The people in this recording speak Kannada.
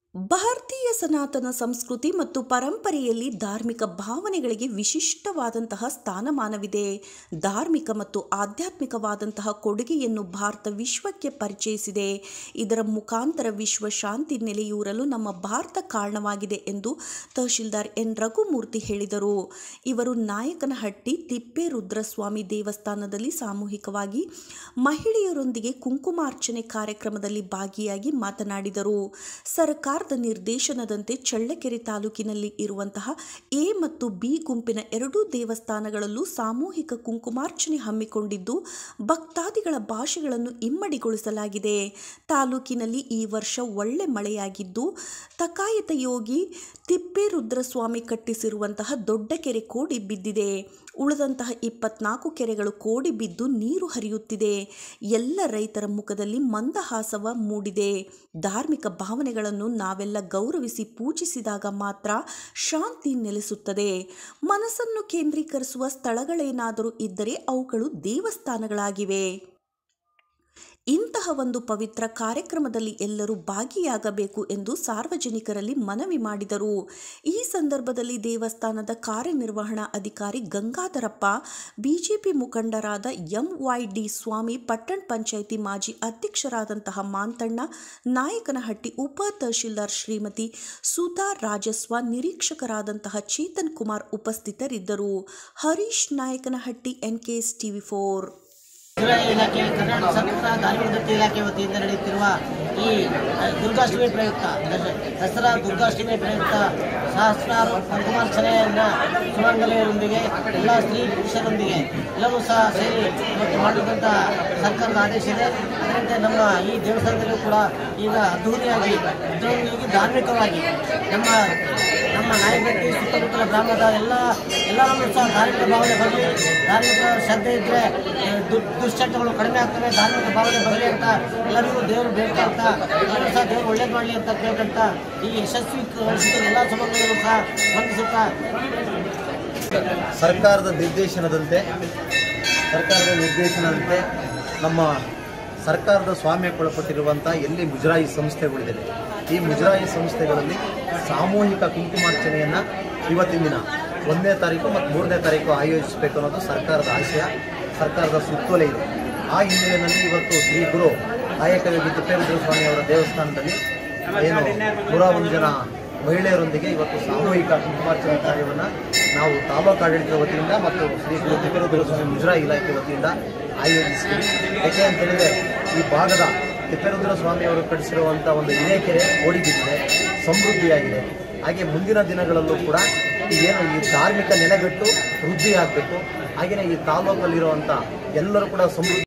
ಭಾರತೀಯ ಸನಾತನ ಸಂಸ್ಕೃತಿ ಮತ್ತು ಪರಂಪರೆಯಲ್ಲಿ ಧಾರ್ಮಿಕ ಭಾವನೆಗಳಿಗೆ ವಿಶಿಷ್ಟವಾದಂತಹ ಸ್ಥಾನಮಾನವಿದೆ ಧಾರ್ಮಿಕ ಮತ್ತು ಆಧ್ಯಾತ್ಮಿಕವಾದಂತಹ ಕೊಡುಗೆಯನ್ನು ಭಾರತ ವಿಶ್ವಕ್ಕೆ ಪರಿಚಯಿಸಿದೆ ಇದರ ಮುಖಾಂತರ ವಿಶ್ವ ಶಾಂತಿ ನೆಲೆಯೂರಲು ನಮ್ಮ ಭಾರತ ಕಾರಣವಾಗಿದೆ ಎಂದು ತಹಶೀಲ್ದಾರ್ ಎನ್ ರಘುಮೂರ್ತಿ ಹೇಳಿದರು ಇವರು ನಾಯಕನಹಟ್ಟಿ ತಿಪ್ಪೇರುದ್ರಸ್ವಾಮಿ ದೇವಸ್ಥಾನದಲ್ಲಿ ಸಾಮೂಹಿಕವಾಗಿ ಮಹಿಳೆಯರೊಂದಿಗೆ ಕುಂಕುಮಾರ್ಚನೆ ಕಾರ್ಯಕ್ರಮದಲ್ಲಿ ಭಾಗಿಯಾಗಿ ಮಾತನಾಡಿದರು ಸರ್ಕಾರದ ನಿರ್ದೇಶನದಂತೆ ಚಳ್ಳಕೆರೆ ತಾಲೂಕಿನಲ್ಲಿ ಇರುವಂತಹ ಎ ಮತ್ತು ಬಿ ಗುಂಪಿನ ಎರಡೂ ದೇವಸ್ಥಾನಗಳಲ್ಲೂ ಸಾಮೂಹಿಕ ಕುಂಕುಮಾರ್ಚನೆ ಹಮ್ಮಿಕೊಂಡಿದ್ದು ಭಕ್ತಾದಿಗಳ ಭಾಷೆಗಳನ್ನು ಇಮ್ಮಡಿಗೊಳಿಸಲಾಗಿದೆ ತಾಲೂಕಿನಲ್ಲಿ ಈ ವರ್ಷ ಒಳ್ಳೆ ಮಳೆಯಾಗಿದ್ದು ತಕಾಯತ ಯೋಗಿ ತಿಪ್ಪೇರುದ್ರಸ್ವಾಮಿ ಕಟ್ಟಿಸಿರುವಂತಹ ದೊಡ್ಡ ಕೆರೆ ಕೋಡಿ ಬಿದ್ದಿದೆ ಉಳಿದಂತಹ ಇಪ್ಪತ್ನಾಲ್ಕು ಕೆರೆಗಳು ಕೋಡಿ ಬಿದ್ದು ನೀರು ಹರಿಯುತ್ತಿದೆ ಎಲ್ಲ ರೈತರ ಮುಖದಲ್ಲಿ ಮಂದಹಾಸವ ಮೂಡಿದೆ ಧಾರ್ಮಿಕ ಭಾವನೆಗಳನ್ನು ನಾವೆಲ್ಲ ಗೌರವಿಸಿ ಪೂಜಿಸಿದಾಗ ಮಾತ್ರ ಶಾಂತಿ ನೆಲೆಸುತ್ತದೆ ಮನಸ್ಸನ್ನು ಕೇಂದ್ರೀಕರಿಸುವ ಸ್ಥಳಗಳೇನಾದರೂ ಇದ್ದರೆ ಅವುಗಳು ದೇವಸ್ಥಾನಗಳಾಗಿವೆ ಇಂತಹ ಒಂದು ಪವಿತ್ರ ಕಾರ್ಯಕ್ರಮದಲ್ಲಿ ಎಲ್ಲರೂ ಭಾಗಿಯಾಗಬೇಕು ಎಂದು ಸಾರ್ವಜನಿಕರಲ್ಲಿ ಮನವಿ ಮಾಡಿದರು ಈ ಸಂದರ್ಭದಲ್ಲಿ ದೇವಸ್ಥಾನದ ಕಾರ್ಯನಿರ್ವಹಣಾ ಅಧಿಕಾರಿ ಗಂಗಾಧರಪ್ಪ ಬಿಜೆಪಿ ಮುಖಂಡರಾದ ಎಂವೈಡಿ ಸ್ವಾಮಿ ಪಟ್ಟಣ ಪಂಚಾಯಿತಿ ಮಾಜಿ ಅಧ್ಯಕ್ಷರಾದಂತಹ ಮಾಂತಣ್ಣ ನಾಯಕನಹಟ್ಟಿ ಉಪ ತಹಶೀಲ್ದಾರ್ ಶ್ರೀಮತಿ ಸುಧಾ ರಾಜಸ್ವ ನಿರೀಕ್ಷಕರಾದಂತಹ ಚೇತನ್ ಕುಮಾರ್ ಉಪಸ್ಥಿತರಿದ್ದರು Harish Nayakanahatti NKS TV four ಮುಜರಾಯಿ ಇಲಾಖೆ ಕರ್ನಾಟಕ ಸರ್ಕಾರ ಧಾರ್ಮಿಕ ದತ್ತಿ ಇಲಾಖೆ ವತಿಯಿಂದ ನಡೆಯುತ್ತಿರುವ ಈ ಅಹ್, ದುರ್ಗಾಷ್ಟಮಿ ಪ್ರಯುಕ್ತ ದಶ- ದಸರಾ ದುರ್ಗಾಷ್ಟಮಿ ಪ್ರಯುಕ್ತ ಸಹಸ್ರಾರು ಕುಂಕುಮಾರ್ಚನೆಯನ್ನ ಸುಮಂಗಲೆಯರೊಂದಿಗೆ ಎಲ್ಲ ಸ್ತ್ರೀ ಪುರುಷರೊಂದಿಗೆ ಎಲ್ಲವೂ ಸಹ ಸೇರಿ ಇವತ್ತು ಮಾಡಿದಂಥ ಸರ್ಕಾರದ ಆದೇಶ ಇದೆ ಅದರಂತೆ ನಮ್ಮ ಈ ದೇವಸ್ಥಾನದಲ್ಲೂ ಕೂಡ ಈಗ ಅದ್ಧೂರಿಯಾಗಿ ಅದ್ಧೂರಿಯಾಗಿ ಧಾರ್ಮಿಕವಾಗಿ ನಮ್ಮ ನಮ್ಮ ನಾಯಕಟ್ಟಿ ಸುತ್ತಮುತ್ತಲ ಗ್ರಾಮದ ಎಲ್ಲ ಎಲ್ಲರಲ್ಲೂ ಸಹ ಧಾರ್ಮಿಕ ಭಾವನೆ ಬರಲಿ ಧಾರ್ಮಿಕ ಶ್ರದ್ಧೆ ಇದ್ದರೆ ದುಶ್ಚಟಗಳು ಕಡಿಮೆ ಆಗ್ತವೆ ಧಾರ್ಮಿಕ ಭಾವನೆ ಬರಲಿ ಅಂತ ಎಲ್ಲರಿಗೂ ದೇವರು ಬೇಡ್ತಾ ಅಂತ ಎಲ್ಲರೂ ಸಹ ದೇವರು ಒಳ್ಳೇದು ಮಾಡಲಿ ಅಂತ ಕೇಳ್ಕೊಂತ ಈ ಯಶಸ್ವಿ ಗಳಿಸಿದ ಎಲ್ಲ ಸಮಸ್ಯೆಗಳು ಸಹ ಸ್ಪಂದಿಸುತ್ತಾ ಸರ್ಕಾರದ ನಿರ್ದೇಶನದಂತೆ ಸರ್ಕಾರದ ನಿರ್ದೇಶನದಂತೆ ನಮ್ಮ ಸರ್ಕಾರದ ಸ್ವಾಮ್ಯಕ್ಕೊಳಪಟ್ಟಿರುವಂಥ ಎಲ್ಲಿ ಮುಜರಾಯಿ ಸಂಸ್ಥೆಗಳಿದೆ ಈ ಮುಜರಾಯಿ ಸಂಸ್ಥೆಗಳಲ್ಲಿ ಸಾಮೂಹಿಕ ಕುಂಕುಮಾರ್ಚನೆಯನ್ನು ಇವತ್ತಿನ ದಿನ ಒಂದನೇ ತಾರೀಕು ಮತ್ತು ಮೂರನೇ ತಾರೀಕು ಆಯೋಜಿಸಬೇಕು ಅನ್ನೋದು ಸರ್ಕಾರದ ಆಶಯ ಸರ್ಕಾರದ ಸುತ್ತೋಲೆ ಇದೆ ಆ ಹಿನ್ನೆಲೆಯಲ್ಲಿ ಇವತ್ತು ಶ್ರೀ ಗುರು ಕಾಯಕಯೋಗಿ ತಿಪ್ಪೇರುದ್ರ ಸ್ವಾಮಿ ಅವರ ದೇವಸ್ಥಾನದಲ್ಲಿ ಏನು ನೂರ ಒಂದು ಜನ ಮಹಿಳೆಯರೊಂದಿಗೆ ಇವತ್ತು ಸಾಮೂಹಿಕ ಕುಂಕುಮಾರ್ಚನೆ ಕಾರ್ಯವನ್ನು ನಾವು ತಾಲೂಕು ಆಡಳಿತದ ವತಿಯಿಂದ ಮತ್ತು ಶ್ರೀ ಗುರು ತಿಪ್ಪೇರುದ್ರ ಸ್ವಾಮಿ ಮುಜರಾಯಿ ಇಲಾಖೆ ವತಿಯಿಂದ ಆಯೋಜಿಸ್ತೀವಿ ಯಾಕೆ ಅಂತ ಹೇಳಿದ್ರೆ ಈ ಭಾಗದ ತಿಪ್ಪೇರುದ್ರ ಸ್ವಾಮಿ ಅವರು ಕಟ್ಟಿಸಿರುವಂಥ ಒಂದು ಹಿರೇಕೆರೆ ಓಡಿ ಬಿದ್ದಿದೆ ಸಮೃದ್ಧಿಯಾಗಿದೆ ಹಾಗೆ ಮುಂದಿನ ದಿನಗಳಲ್ಲೂ ಕೂಡ ಈ ಏನು ಈ ಧಾರ್ಮಿಕ ನೆಲೆಗಟ್ಟು ವೃದ್ಧಿ ಆಗಬೇಕು ಹಾಗೆಯೇ ಈ ತಾಲೂಕಲ್ಲಿರುವಂಥ ಎಲ್ಲರೂ ಕೂಡ ಸಮೃದ್ಧಿ